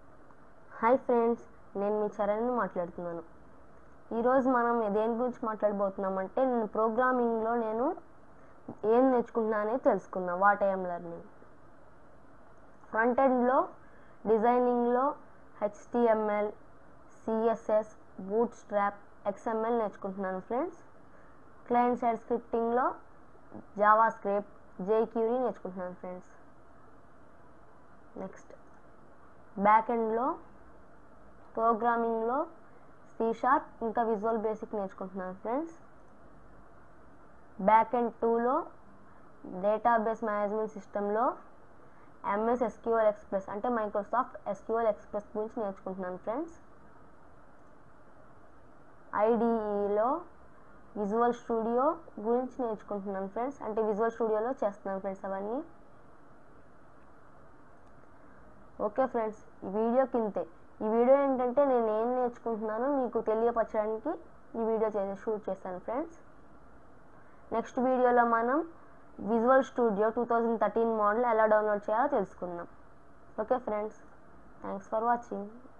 hi friends నేను మీ చరణ్ని మాట్లాడుతున్నాను ఈరోజు మనం దేని గురించి మాట్లాడబోతున్నామంటే నేను ప్రోగ్రామింగ్లో నేను ఏం నేర్చుకుంటున్నానే తెలుసుకున్నా వాట్ ఐఎమ్ లెర్నింగ్ ఫ్రంట్ ఎండ్లో డిజైనింగ్లో HTML CSS Bootstrap XML నేర్చుకుంటున్నాను ఫ్రెండ్స్ క్లయింట్ సైడ్ స్క్రిప్టింగ్లో జావా స్క్రిప్ట్ జేక్యూరీ నేర్చుకుంటున్నాను ఫ్రెండ్స్ నెక్స్ట్ బ్యాక్ ఎండ్లో ప్రోగ్రామింగ్లో సి షార్ప్ ఇంకా విజువల్ బేసిక్ నేర్చుకుంటున్నాను ఫ్రెండ్స్ బ్యాక్ ఎండ్ టూలో డేటాబేస్ మేనేజ్మెంట్ సిస్టంలో ఎంఎస్ ఎస్క్యూఎల్ ఎక్స్ప్రెస్ అంటే మైక్రోసాఫ్ట్ ఎస్క్యూఎల్ ఎక్స్ప్రెస్ గురించి నేర్చుకుంటున్నాను ఫ్రెండ్స్ ఐడిఈలో విజువల్ స్టూడియో గురించి నేర్చుకుంటున్నాను ఫ్రెండ్స్ అంటే విజువల్ స్టూడియోలో చేస్తున్నాను ఫ్రెండ్స్ అవన్నీ ఓకే ఫ్రెండ్స్ ఈ వీడియోకి ఇంతే ఈ వీడియో ఏంటంటే నేను ఏం నేర్చుకుంటున్నానో మీకు తెలియపరచడానికి ఈ వీడియో చేసి షూట్ చేశాను ఫ్రెండ్స్ నెక్స్ట్ వీడియోలో మనం Visual Studio two thousand thirteen model ఎలా డౌన్లోడ్ చేయాలో తెలుసుకుందాం okay friends thanks for watching